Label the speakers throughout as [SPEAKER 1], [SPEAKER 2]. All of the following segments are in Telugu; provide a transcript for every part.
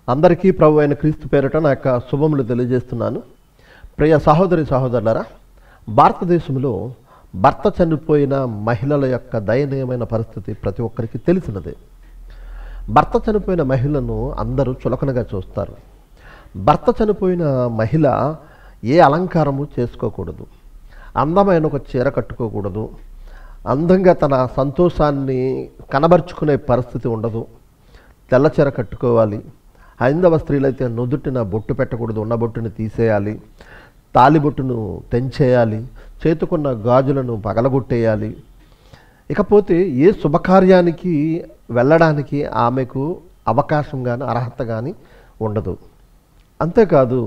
[SPEAKER 1] అందరికీ ప్రభు అయిన క్రీస్తు పేరిట నా యొక్క శుభములు తెలియజేస్తున్నాను ప్రియ సహోదరి సహోదరులరా భారతదేశంలో భర్త చనిపోయిన మహిళల యొక్క దయనీయమైన పరిస్థితి ప్రతి ఒక్కరికి తెలిసినదే భర్త చనిపోయిన మహిళను అందరూ చులకనగా చూస్తారు భర్త చనిపోయిన మహిళ ఏ అలంకారము చేసుకోకూడదు అందమైన ఒక చీర కట్టుకోకూడదు అందంగా తన సంతోషాన్ని కనబరుచుకునే పరిస్థితి ఉండదు తెల్ల చీర కట్టుకోవాలి హైందవ స్త్రీలైతే నుదుటిన బొట్టు పెట్టకూడదు ఉన్న బొట్టుని తీసేయాలి తాలిబొట్టును తెంచేయాలి చేతుకున్న గాజులను పగలగొట్టేయాలి ఇకపోతే ఏ శుభకార్యానికి వెళ్ళడానికి ఆమెకు అవకాశం కానీ అర్హత కానీ ఉండదు అంతేకాదు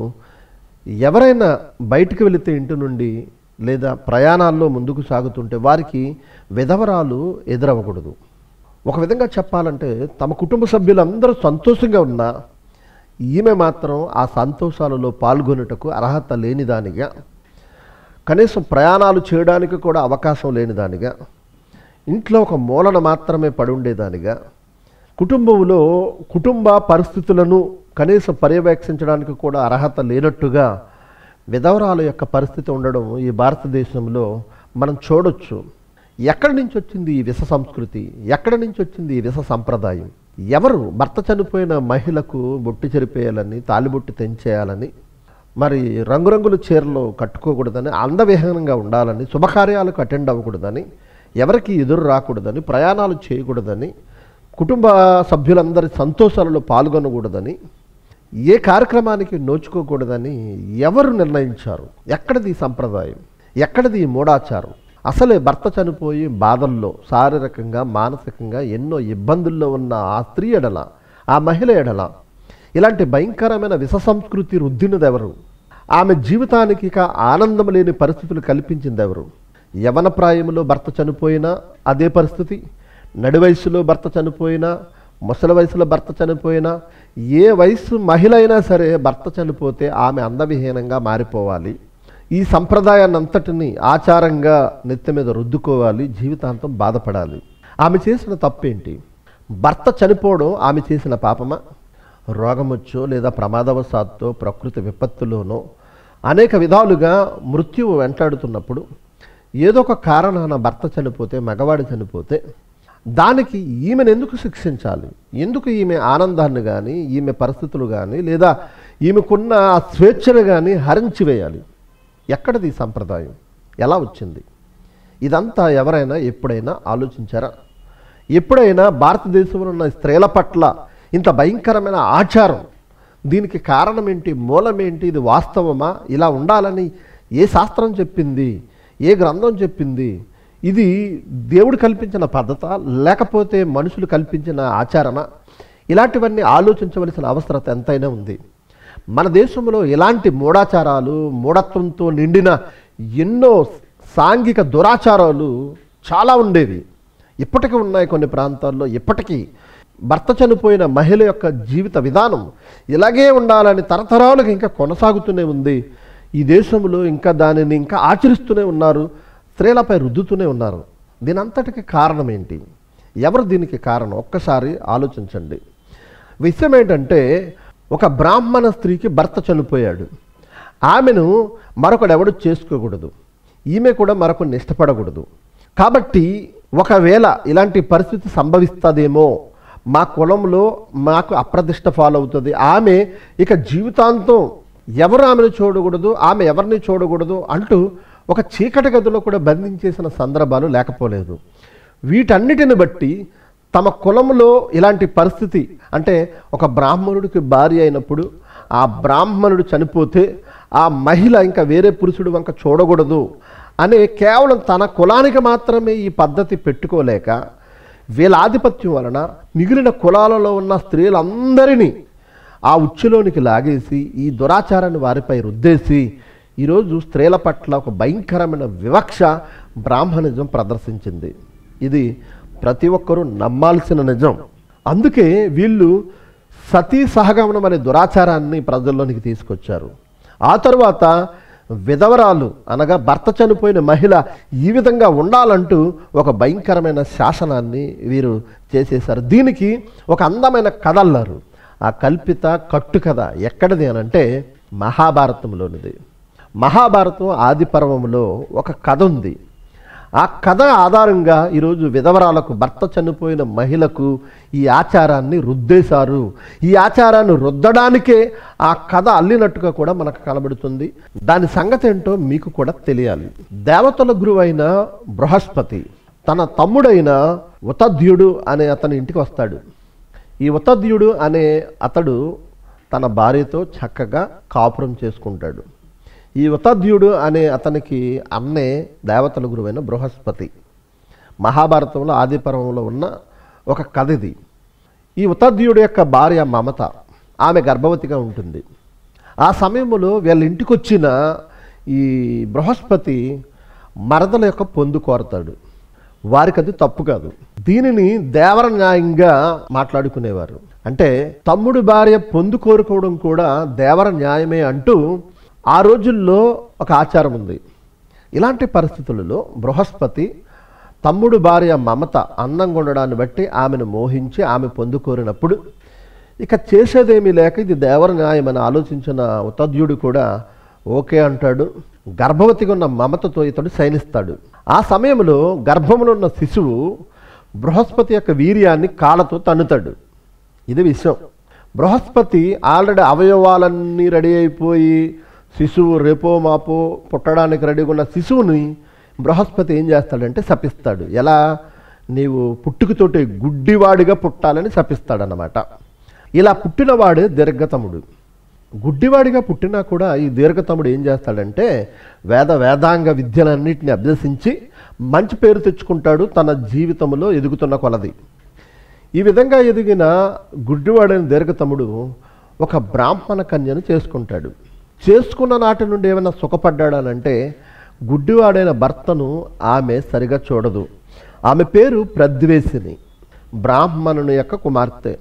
[SPEAKER 1] ఎవరైనా బయటికి వెళితే ఇంటి నుండి లేదా ప్రయాణాల్లో ముందుకు సాగుతుంటే వారికి విధవరాలు ఎదురవ్వకూడదు ఒక విధంగా చెప్పాలంటే తమ కుటుంబ సభ్యులందరూ సంతోషంగా ఉన్నా ఈమె మాత్రం ఆ సంతోషాలలో పాల్గొనుటకు అర్హత లేనిదానిగా కనీసం ప్రయాణాలు చేయడానికి కూడా అవకాశం లేనిదానిగా ఇంట్లో ఒక మూలన మాత్రమే పడి ఉండేదానిగా కుటుంబంలో కుటుంబ పరిస్థితులను కనీసం పర్యవేక్షించడానికి కూడా అర్హత లేనట్టుగా విధవరాల యొక్క పరిస్థితి ఉండడం ఈ భారతదేశంలో మనం చూడొచ్చు ఎక్కడి నుంచి వచ్చింది ఈ విష సంస్కృతి ఎక్కడి నుంచి వచ్చింది ఈ విష సంప్రదాయం ఎవరు భర్త చనిపోయిన మహిళకు బొట్టు చెరిపేయాలని తాలిబొట్టు తెంచేయాలని మరి రంగురంగుల చీరలు కట్టుకోకూడదని అందవిహీనంగా ఉండాలని శుభకార్యాలకు అటెండ్ అవ్వకూడదని ఎవరికి ఎదురు రాకూడదని ప్రయాణాలు చేయకూడదని కుటుంబ సభ్యులందరి సంతోషాలలో పాల్గొనకూడదని ఏ కార్యక్రమానికి నోచుకోకూడదని ఎవరు నిర్ణయించారు ఎక్కడిది ఈ సంప్రదాయం ఎక్కడిది ఈ మూఢాచారం అసలే భర్త చనిపోయి బాధల్లో శారీరకంగా మానసికంగా ఎన్నో ఇబ్బందుల్లో ఉన్న ఆ స్త్రీ ఎడల ఆ మహిళ ఎడల ఇలాంటి భయంకరమైన విష సంస్కృతి రుద్దినది ఎవరు ఆమె జీవితానికి ఇక ఆనందం లేని పరిస్థితులు కల్పించింది ఎవరు యవన ప్రాయంలో భర్త చనిపోయినా అదే పరిస్థితి నడి వయసులో భర్త చనిపోయినా ముసలి వయసులో భర్త చనిపోయినా ఏ వయసు మహిళ అయినా సరే భర్త చనిపోతే ఆమె అందవిహీనంగా మారిపోవాలి ఈ సంప్రదాయాన్ని అంతటిని ఆచారంగా నెత్తి మీద రుద్దుకోవాలి జీవితాంతం బాధపడాలి ఆమె చేసిన తప్పేంటి భర్త చనిపోవడం ఆమె చేసిన పాపమా రోగమొచ్చో లేదా ప్రమాదవశాత్తు ప్రకృతి విపత్తులోనో అనేక విధాలుగా మృత్యువు వెంటాడుతున్నప్పుడు ఏదో ఒక కారణాన భర్త చనిపోతే మగవాడు చనిపోతే దానికి ఈమెను ఎందుకు శిక్షించాలి ఎందుకు ఈమె ఆనందాన్ని కానీ ఈమె పరిస్థితులు కానీ లేదా ఈమెకున్న ఆ స్వేచ్ఛను కానీ హరించివేయాలి ఎక్కడిది ఈ సంప్రదాయం ఎలా వచ్చింది ఇదంతా ఎవరైనా ఎప్పుడైనా ఆలోచించారా ఎప్పుడైనా భారతదేశంలో ఉన్న స్త్రీల పట్ల ఇంత భయంకరమైన ఆచారం దీనికి కారణం ఏంటి మూలం ఏంటి ఇది వాస్తవమా ఇలా ఉండాలని ఏ శాస్త్రం చెప్పింది ఏ గ్రంథం చెప్పింది ఇది దేవుడు కల్పించిన పద్ధత లేకపోతే మనుషులు కల్పించిన ఆచారమా ఇలాంటివన్నీ ఆలోచించవలసిన అవసరత ఎంతైనా ఉంది మన దేశంలో ఇలాంటి మూఢాచారాలు మూఢత్వంతో నిండిన ఎన్నో సాంఘిక దురాచారాలు చాలా ఉండేవి ఇప్పటికీ ఉన్నాయి కొన్ని ప్రాంతాల్లో ఇప్పటికీ భర్త చనిపోయిన మహిళ యొక్క జీవిత విధానం ఇలాగే ఉండాలని తరతరాలుగా ఇంకా కొనసాగుతూనే ఉంది ఈ దేశంలో ఇంకా దానిని ఇంకా ఆచరిస్తూనే ఉన్నారు స్త్రీలపై రుద్దుతూనే ఉన్నారు దీని అంతటికి కారణం ఏంటి ఎవరు దీనికి కారణం ఒక్కసారి ఆలోచించండి విషయం ఏంటంటే ఒక బ్రాహ్మణ స్త్రీకి భర్త చనిపోయాడు ఆమెను మరొకడు ఎవడు చేసుకోకూడదు ఈమె కూడా మరొకరిని ఇష్టపడకూడదు కాబట్టి ఒకవేళ ఇలాంటి పరిస్థితి సంభవిస్తుందేమో మా కులంలో మాకు అప్రదిష్ట ఫాలో అవుతుంది ఆమె ఇక జీవితాంతం ఎవరు ఆమెను చూడకూడదు ఆమె ఎవరిని చూడకూడదు అంటూ ఒక చీకటి గదిలో కూడా బంధించేసిన సందర్భాలు లేకపోలేదు వీటన్నిటిని బట్టి తమ కులంలో ఇలాంటి పరిస్థితి అంటే ఒక బ్రాహ్మణుడికి భార్య అయినప్పుడు ఆ బ్రాహ్మణుడు చనిపోతే ఆ మహిళ ఇంకా వేరే పురుషుడు వంక చూడకూడదు అనే కేవలం తన కులానికి మాత్రమే ఈ పద్ధతి పెట్టుకోలేక వీళ్ళ ఆధిపత్యం వలన మిగిలిన కులాలలో ఉన్న స్త్రీలందరినీ ఆ ఉచ్చులోనికి లాగేసి ఈ దురాచారాన్ని వారిపై రుద్దేసి ఈరోజు స్త్రీల పట్ల ఒక భయంకరమైన వివక్ష బ్రాహ్మణిజం ప్రదర్శించింది ఇది ప్రతి ఒక్కరూ నమ్మాల్సిన నిజం అందుకే వీళ్ళు సతీ సహగమనం అనే దురాచారాన్ని ప్రజల్లోనికి తీసుకొచ్చారు ఆ తరువాత విధవరాలు అనగా భర్త చనిపోయిన మహిళ ఈ విధంగా ఉండాలంటూ ఒక భయంకరమైన శాసనాన్ని వీరు చేసేశారు దీనికి ఒక అందమైన కథ అల్లారు ఆ కల్పిత కట్టు కథ ఎక్కడిది అని అంటే మహాభారతంలోనిది మహాభారతం ఆది పర్వంలో ఒక కథ ఉంది ఆ కథ ఆధారంగా ఈరోజు విధవరాలకు భర్త చనిపోయిన మహిళకు ఈ ఆచారాన్ని రుద్దేశారు ఈ ఆచారాన్ని రుద్దడానికే ఆ కథ అల్లినట్టుగా కూడా మనకు కనబడుతుంది దాని సంగతి ఏంటో మీకు కూడా తెలియాలి దేవతల గురువు అయిన బృహస్పతి తన తమ్ముడైన ఉతద్యుడు అనే అతని ఇంటికి వస్తాడు ఈ ఉతద్యుడు అనే అతడు తన భార్యతో చక్కగా కాపురం చేసుకుంటాడు ఈ ఉతద్యుడు అనే అతనికి అన్నే దేవతల గురువైన బృహస్పతి మహాభారతంలో ఆదిపర్వంలో ఉన్న ఒక కథ ఇది ఈ ఉతద్యుడు యొక్క భార్య మమత ఆమె గర్భవతిగా ఉంటుంది ఆ సమయంలో వీళ్ళ ఇంటికి వచ్చిన ఈ బృహస్పతి మరదల యొక్క పొందు కోరతాడు వారికి అది తప్పు కాదు దీనిని దేవర న్యాయంగా మాట్లాడుకునేవారు అంటే తమ్ముడు భార్య పొందు కోరుకోవడం కూడా దేవర న్యాయమే అంటూ ఆ రోజుల్లో ఒక ఆచారం ఉంది ఇలాంటి పరిస్థితులలో బృహస్పతి తమ్ముడు భార్య మమత అందంగా ఉండడాన్ని బట్టి ఆమెను మోహించి ఆమె పొందుకోరినప్పుడు ఇక చేసేదేమీ లేక ఇది దేవర న్యాయం అని ఆలోచించిన ఉతద్యుడు కూడా ఓకే అంటాడు గర్భవతిగా ఉన్న మమతతో ఇతడు శయనిస్తాడు ఆ సమయంలో గర్భంలో ఉన్న శిశువు బృహస్పతి యొక్క వీర్యాన్ని కాళ్ళతో తన్నుతాడు ఇది విషయం బృహస్పతి ఆల్రెడీ అవయవాలన్నీ రెడీ అయిపోయి శిశువు రేపో మాపో పుట్టడానికి రెడీగా ఉన్న శిశువుని బృహస్పతి ఏం చేస్తాడంటే శపిస్తాడు ఎలా నీవు పుట్టుకతోటి గుడ్డివాడిగా పుట్టాలని శపిస్తాడనమాట ఇలా పుట్టినవాడే దీర్ఘతముడు గుడ్డివాడిగా పుట్టినా కూడా ఈ దీర్ఘతముడు ఏం చేస్తాడంటే వేద వేదాంగ విద్యలన్నింటినీ అభ్యసించి మంచి పేరు తెచ్చుకుంటాడు తన జీవితంలో ఎదుగుతున్న కొలది ఈ విధంగా ఎదిగిన గుడ్డివాడైన దీర్ఘతముడు ఒక బ్రాహ్మణ కన్యను చేసుకుంటాడు చేసుకున్న నాటి నుండి ఏమైనా సుఖపడ్డాడనంటే గుడ్డివాడైన భర్తను ఆమె సరిగా చూడదు ఆమె పేరు ప్రద్వేషిని బ్రాహ్మణుని యొక్క కుమార్తె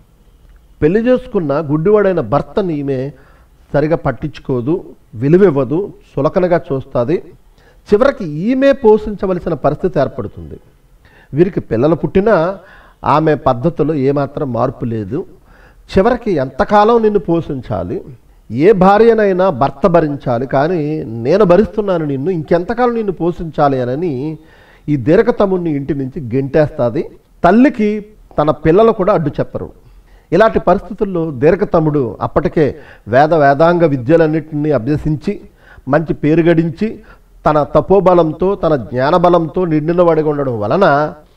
[SPEAKER 1] పెళ్లి చేసుకున్న గుడ్డివాడైన భర్తని ఈమె సరిగా పట్టించుకోదు విలువివ్వదు చులకనగా చూస్తుంది చివరికి ఈమె పోషించవలసిన పరిస్థితి ఏర్పడుతుంది వీరికి పిల్లలు పుట్టినా ఆమె పద్ధతిలో ఏమాత్రం మార్పు లేదు చివరికి ఎంతకాలం నిన్ను పోషించాలి ఏ భార్యనైనా భర్త భరించాలి కానీ నేను భరిస్తున్నాను నిన్ను ఇంకెంతకాలం నిన్ను పోషించాలి అని ఈ దీర్ఘతముని ఇంటి నుంచి గెంటేస్తుంది తల్లికి తన పిల్లలు కూడా అడ్డు చెప్పరు ఇలాంటి పరిస్థితుల్లో దీర్ఘతముడు అప్పటికే వేద వేదాంగ విద్యలన్నింటినీ అభ్యసించి మంచి పేరు గడించి తన తపోబలంతో తన జ్ఞానబలంతో నిండినవాడిగా ఉండడం వలన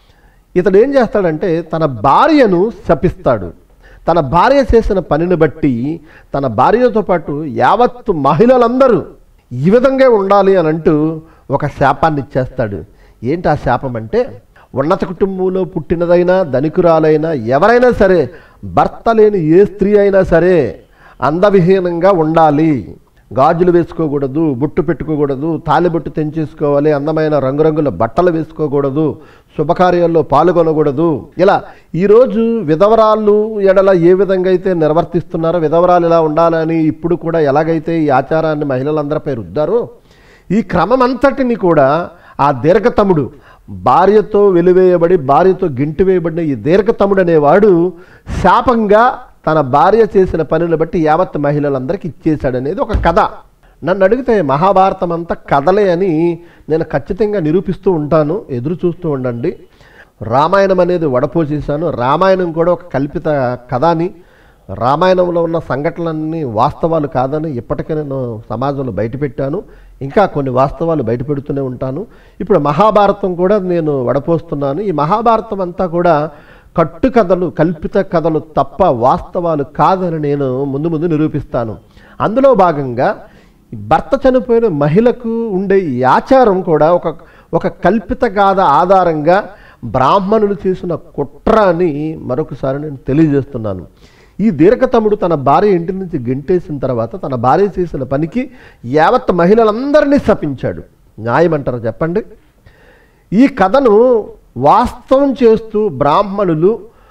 [SPEAKER 1] ఇతడు ఏం చేస్తాడంటే తన భార్యను శపిస్తాడు తన భార్య చేసిన పనిని బట్టి తన భార్యతో పాటు యావత్తు మహిళలందరూ ఈ విధంగా ఉండాలి అని అంటూ ఒక శాపాన్ని ఇచ్చేస్తాడు ఏంటి ఆ శాపం అంటే ఉన్నత కుటుంబంలో పుట్టినదైనా ధనికురాలైనా ఎవరైనా సరే భర్త లేని ఏ స్త్రీ అయినా సరే అందవిహీనంగా ఉండాలి గాజులు వేసుకోకూడదు బొట్టు పెట్టుకోకూడదు తాలిబొట్టు తెంచేసుకోవాలి అందమైన రంగురంగుల బట్టలు వేసుకోకూడదు శుభకార్యాల్లో పాల్గొనకూడదు ఇలా ఈరోజు విధవరాళ్ళు ఎడల ఏ విధంగా అయితే నిర్వర్తిస్తున్నారో విధవరాలు ఇలా ఉండాలని ఇప్పుడు కూడా ఎలాగైతే ఈ ఆచారాన్ని మహిళలందరిపై రుద్దారో ఈ క్రమం అంతటిని కూడా ఆ దీర్ఘతముడు భార్యతో వెలివేయబడి భార్యతో గింటి వేయబడిన ఈ దీర్ఘతముడు అనేవాడు శాపంగా తన భార్య చేసిన పనులు బట్టి యావత్ మహిళలందరికీ ఇచ్చేశాడనేది ఒక కథ నన్ను అడిగితే మహాభారతం అంతా కథలే అని నేను ఖచ్చితంగా నిరూపిస్తూ ఉంటాను ఎదురు చూస్తూ ఉండండి రామాయణం అనేది వడపోసేశాను రామాయణం కూడా ఒక కల్పిత కథ అని రామాయణంలో ఉన్న సంఘటనలన్నీ వాస్తవాలు కాదని ఇప్పటికే నేను సమాజంలో బయటపెట్టాను ఇంకా కొన్ని వాస్తవాలు బయటపెడుతూనే ఉంటాను ఇప్పుడు మహాభారతం కూడా నేను వడపోస్తున్నాను ఈ మహాభారతం అంతా కూడా కట్టు కథలు కల్పిత కథలు తప్ప వాస్తవాలు కాదని నేను ముందు ముందు నిరూపిస్తాను అందులో భాగంగా ఈ భర్త చనిపోయిన మహిళకు ఉండే ఈ ఆచారం కూడా ఒక ఒక కల్పిత గాథ ఆధారంగా బ్రాహ్మణులు చేసిన కుట్ర అని మరొకసారి నేను తెలియజేస్తున్నాను ఈ దీర్ఘతముడు తన భార్య ఇంటి నుంచి గెంటేసిన తర్వాత తన భార్య చేసిన పనికి యావత్ మహిళలందరినీ శపించాడు న్యాయం అంటారా చెప్పండి ఈ కథను వాస్తవం చేస్తూ బ్రాహ్మణులు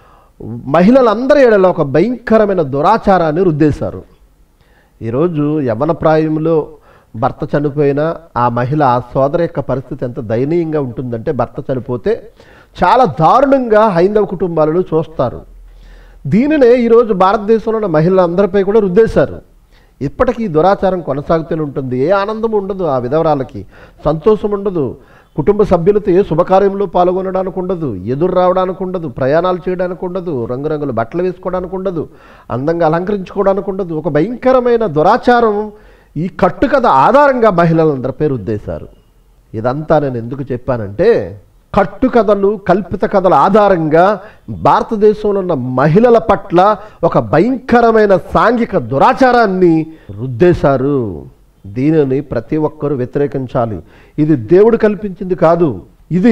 [SPEAKER 1] మహిళలందరి ఎడల ఒక భయంకరమైన దురాచారాన్ని రుద్దేశారు ఈరోజు యవ్వన ప్రాయంలో భర్త చనిపోయినా ఆ మహిళ ఆ సోదరి యొక్క పరిస్థితి ఎంత దయనీయంగా ఉంటుందంటే భర్త చనిపోతే చాలా దారుణంగా హైందవ కుటుంబాలలో చూస్తారు దీనినే ఈరోజు భారతదేశంలో ఉన్న మహిళలందరిపై కూడా రుద్దేశారు ఇప్పటికీ ఈ దురాచారం కొనసాగుతూనే ఉంటుంది ఏ ఆనందం ఉండదు ఆ విధవరాలకి సంతోషం ఉండదు కుటుంబ సభ్యులతో ఏ శుభకార్యంలో పాల్గొనడానికి ఉండదు ఎదురు రావడానికి ఉండదు ప్రయాణాలు చేయడానికి ఉండదు రంగురంగుల బట్టలు వేసుకోవడానికి ఉండదు అందంగా అలంకరించుకోవడానికి ఉండదు ఒక భయంకరమైన దురాచారం ఈ కట్టుకథ ఆధారంగా మహిళలందరిపై రుద్దేశారు ఇదంతా నేను ఎందుకు చెప్పానంటే కట్టుకథలు కల్పిత కథల ఆధారంగా భారతదేశంలో ఉన్న మహిళల పట్ల ఒక భయంకరమైన సాంఘిక దురాచారాన్ని రుద్దేశారు దీనిని ప్రతి ఒక్కరూ వ్యతిరేకించాలి ఇది దేవుడు కల్పించింది కాదు ఇది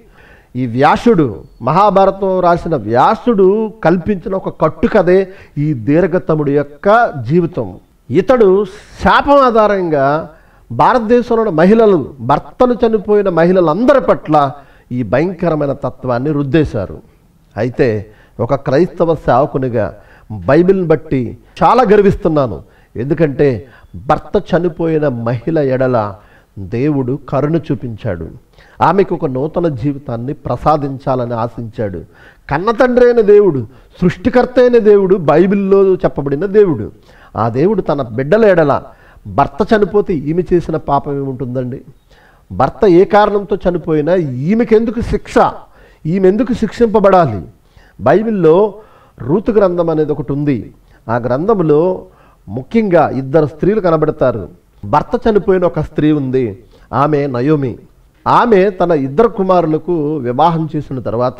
[SPEAKER 1] ఈ వ్యాసుడు మహాభారతం రాసిన వ్యాసుడు కల్పించిన ఒక కట్టుకథే ఈ దీర్ఘతముడి యొక్క జీవితం ఇతడు శాపం ఆధారంగా భారతదేశంలో ఉన్న మహిళలు భర్తలు చనిపోయిన మహిళలందరి పట్ల ఈ భయంకరమైన తత్వాన్ని రుద్దేశారు అయితే ఒక క్రైస్తవ సేవకునిగా బైబిల్ని బట్టి చాలా గర్విస్తున్నాను ఎందుకంటే భర్త చనిపోయిన మహిళ ఎడల దేవుడు కరుణ చూపించాడు ఆమెకు ఒక నూతన జీవితాన్ని ప్రసాదించాలని ఆశించాడు కన్న తండ్రి అయిన దేవుడు సృష్టికర్త అయిన దేవుడు బైబిల్లో చెప్పబడిన దేవుడు ఆ దేవుడు తన బిడ్డల ఎడల భర్త చనిపోతే ఈమె చేసిన పాపం ఏముంటుందండి భర్త ఏ కారణంతో చనిపోయినా ఈమెకెందుకు శిక్ష ఈమెందుకు శిక్షింపబడాలి బైబిల్లో రూతు గ్రంథం అనేది ఒకటి ఉంది ఆ గ్రంథంలో ముఖ్యంగా ఇద్దరు స్త్రీలు కనబడతారు భర్త చనిపోయిన ఒక స్త్రీ ఉంది ఆమె నయోమి ఆమె తన ఇద్దరు కుమారులకు వివాహం చేసిన తర్వాత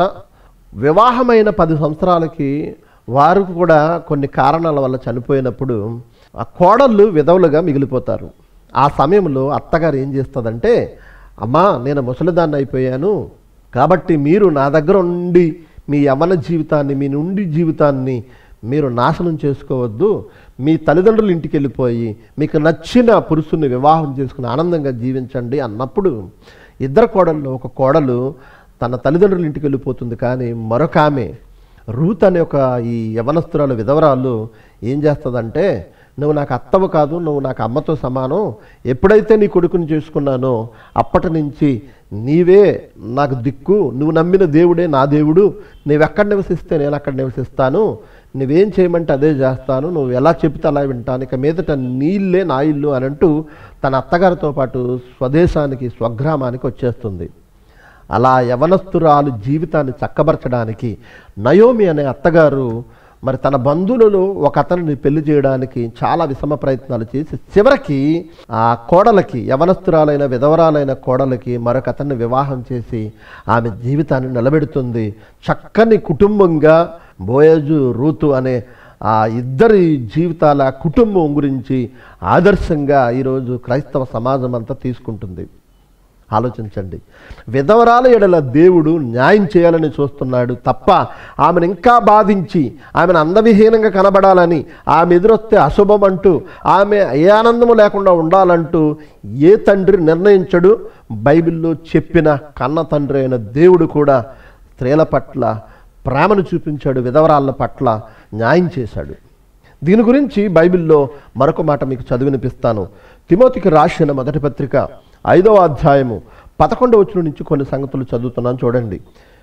[SPEAKER 1] వివాహమైన పది సంవత్సరాలకి వారు కూడా కొన్ని కారణాల వల్ల చనిపోయినప్పుడు ఆ కోడళ్ళు విధవులుగా మిగిలిపోతారు ఆ సమయంలో అత్తగారు ఏం చేస్తుందంటే అమ్మా నేను ముసలిదాన్ని అయిపోయాను కాబట్టి మీరు నా దగ్గర ఉండి మీ యవన జీవితాన్ని మీ నుండి జీవితాన్ని మీరు నాశనం చేసుకోవద్దు మీ తల్లిదండ్రుల ఇంటికి వెళ్ళిపోయి మీకు నచ్చిన పురుషుని వివాహం చేసుకుని ఆనందంగా జీవించండి అన్నప్పుడు ఇద్దరు కోడళ్ళు ఒక కోడలు తన తల్లిదండ్రుల ఇంటికి వెళ్ళిపోతుంది కానీ మరొక ఆమె రూత్ అనే ఒక ఈ యవనస్తురాలు విధవరాలు ఏం చేస్తుందంటే నువ్వు నాకు అత్తవు కాదు నువ్వు నాకు అమ్మతో సమానం ఎప్పుడైతే నీ కొడుకుని చేసుకున్నానో అప్పటి నుంచి నీవే నాకు దిక్కు నువ్వు నమ్మిన దేవుడే నా దేవుడు నువ్వెక్కడ నివసిస్తే నేను అక్కడ నివసిస్తాను నువ్వేం చేయమంటే అదే చేస్తాను నువ్వు ఎలా చెబితే అలా వింటాను ఇక మీదట నీళ్ళే నా ఇల్లు అని అంటూ తన అత్తగారితో పాటు స్వదేశానికి స్వగ్రామానికి వచ్చేస్తుంది అలా యవనస్తురాలు జీవితాన్ని చక్కబరచడానికి నయోమి అనే అత్తగారు మరి తన బంధువులలో ఒక అతనిని పెళ్లి చేయడానికి చాలా విషమ ప్రయత్నాలు చేసి చివరికి ఆ కోడలకి యవనస్తురాలైన విధవరాలైన కోడలకి మరొక అతన్ని వివాహం చేసి ఆమె జీవితాన్ని నిలబెడుతుంది చక్కని కుటుంబంగా బోయజు రూతు అనే ఆ ఇద్దరి జీవితాల కుటుంబం గురించి ఆదర్శంగా ఈరోజు క్రైస్తవ సమాజం అంతా తీసుకుంటుంది ఆలోచించండి విధవరాల ఎడల దేవుడు న్యాయం చేయాలని చూస్తున్నాడు తప్ప ఆమెను ఇంకా బాధించి ఆమెను అందవిహీనంగా కనబడాలని ఆమె ఎదురొస్తే అశుభం అంటూ ఆమె ఏ ఆనందము లేకుండా ఉండాలంటూ ఏ తండ్రి నిర్ణయించడు బైబిల్లో చెప్పిన కన్న తండ్రి అయిన దేవుడు కూడా స్త్రీల పట్ల ప్రేమను చూపించాడు విధవరాళ్ళ పట్ల న్యాయం చేశాడు దీని గురించి బైబిల్లో మరొక మాట మీకు చదివినిపిస్తాను తిమోతికి రాసిన మొదటి పత్రిక ఐదవ అధ్యాయము పదకొండవ వచ్చిన నుంచి కొన్ని సంగతులు చదువుతున్నాను చూడండి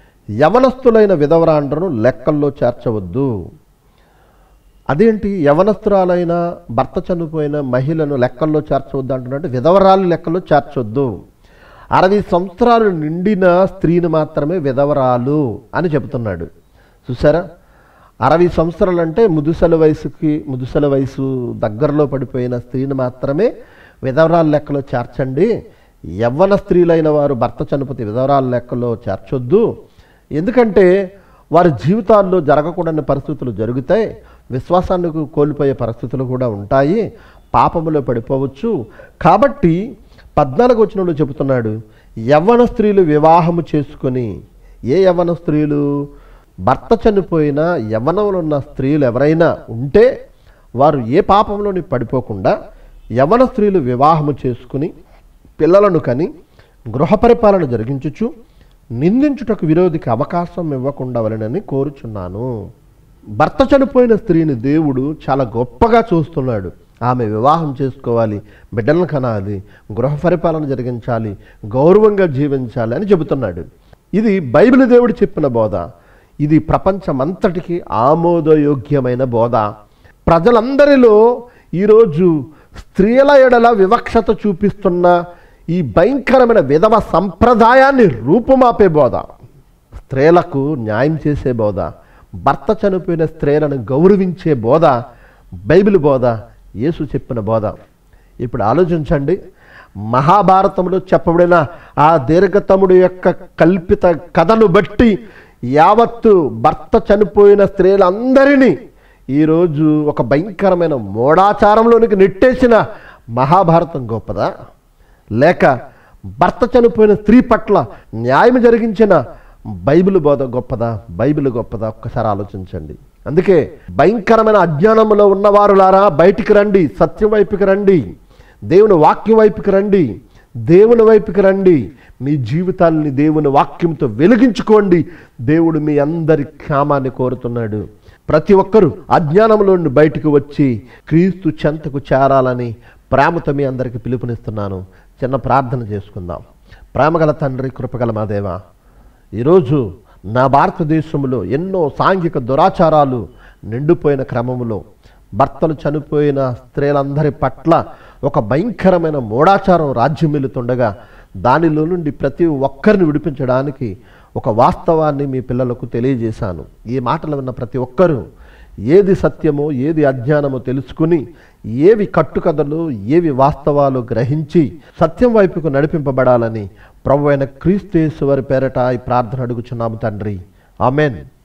[SPEAKER 1] యవనస్తులైన విధవరాండ్రను లెక్కల్లో చేర్చవద్దు అదేంటి యవనస్తురాలైన భర్త చనిపోయిన మహిళను లెక్కల్లో చేర్చవద్దు అంటున్నట్టు విధవరాలు లెక్కల్లో చేర్చొద్దు అరవై సంవత్సరాలు నిండిన స్త్రీని మాత్రమే విధవరాలు అని చెబుతున్నాడు చూసారా అరవై సంవత్సరాలు అంటే ముదుసల వయసుకి ముదుసల వయసు దగ్గరలో పడిపోయిన స్త్రీని మాత్రమే విధవరాల లెక్కలో చేర్చండి యవ్వన స్త్రీలైన వారు భర్త చనిపోతే విధవరాల లెక్కలో చేర్చొద్దు ఎందుకంటే వారి జీవితాల్లో జరగకూడని పరిస్థితులు జరుగుతాయి విశ్వాసాన్ని కోల్పోయే పరిస్థితులు కూడా ఉంటాయి పాపములో పడిపోవచ్చు కాబట్టి పద్నాలుగు వచనంలో చెబుతున్నాడు యవ్వన స్త్రీలు వివాహము చేసుకొని ఏ యవ్వన స్త్రీలు భర్త చనిపోయిన యవ్వనంలో ఉన్న స్త్రీలు ఎవరైనా ఉంటే వారు ఏ పాపంలోని పడిపోకుండా యవన స్త్రీలు వివాహము చేసుకుని పిల్లలను కని గృహ పరిపాలన జరిగించుచు నిందించుటకు విరోధికి అవకాశం ఇవ్వకుండా వలనని కోరుచున్నాను భర్త చనిపోయిన స్త్రీని దేవుడు చాలా గొప్పగా చూస్తున్నాడు ఆమె వివాహం చేసుకోవాలి బిడ్డలను కనాలి గృహ పరిపాలన జరిగించాలి గౌరవంగా జీవించాలి అని చెబుతున్నాడు ఇది బైబిల్ దేవుడు చెప్పిన బోధ ఇది ప్రపంచమంతటికి ఆమోదయోగ్యమైన బోధ ప్రజలందరిలో ఈరోజు స్త్రీల ఎడల వివక్షత చూపిస్తున్న ఈ భయంకరమైన విధవ సంప్రదాయాన్ని రూపుమాపే బోధ స్త్రీలకు న్యాయం చేసే బోధ భర్త చనిపోయిన స్త్రీలను గౌరవించే బోధ బైబిల్ బోధ యేసు చెప్పిన బోధ ఇప్పుడు ఆలోచించండి మహాభారతంలో చెప్పబడిన ఆ దీర్ఘతముడు యొక్క కల్పిత కథను బట్టి యావత్తు భర్త చనిపోయిన స్త్రీలందరినీ ఈరోజు ఒక భయంకరమైన మూఢాచారంలోనికి నెట్టేసిన మహాభారతం గొప్పదా లేక భర్త చనిపోయిన స్త్రీ పట్ల న్యాయం జరిగించిన బైబిల్ బోధ గొప్పదా బైబిల్ గొప్పదా ఒక్కసారి ఆలోచించండి అందుకే భయంకరమైన అజ్ఞానంలో ఉన్నవారులారా బయటికి రండి సత్యం వైపుకి రండి దేవుని వాక్యం వైపుకి రండి దేవుని వైపుకి రండి మీ జీవితాన్ని దేవుని వాక్యంతో వెలిగించుకోండి దేవుడు మీ అందరి క్షేమాన్ని కోరుతున్నాడు ప్రతి ఒక్కరూ అజ్ఞానంలో నుండి బయటకు వచ్చి క్రీస్తు చెంతకు చేరాలని ప్రేమతో మీ అందరికీ పిలుపునిస్తున్నాను చిన్న ప్రార్థన చేసుకుందాం ప్రేమగల తండ్రి కృపగల మా దేవా ఈరోజు నా భారతదేశంలో ఎన్నో సాంఘిక దురాచారాలు నిండిపోయిన క్రమంలో భర్తలు చనిపోయిన స్త్రీలందరి పట్ల ఒక భయంకరమైన మూఢాచారం రాజ్యమిల్లుతుండగా దానిలో నుండి ప్రతి ఒక్కరిని విడిపించడానికి ఒక వాస్తవాన్ని మీ పిల్లలకు తెలియజేశాను ఈ మాటలు విన్న ప్రతి ఒక్కరూ ఏది సత్యమో ఏది అజ్ఞానమో తెలుసుకుని ఏవి కట్టుకథలు ఏవి వాస్తవాలు గ్రహించి సత్యం వైపుకు నడిపింపబడాలని ప్రభు అయిన క్రీస్తు యేసు వారి పేరట ఈ ప్రార్థన అడుగుచున్నాము తండ్రి ఆమెన్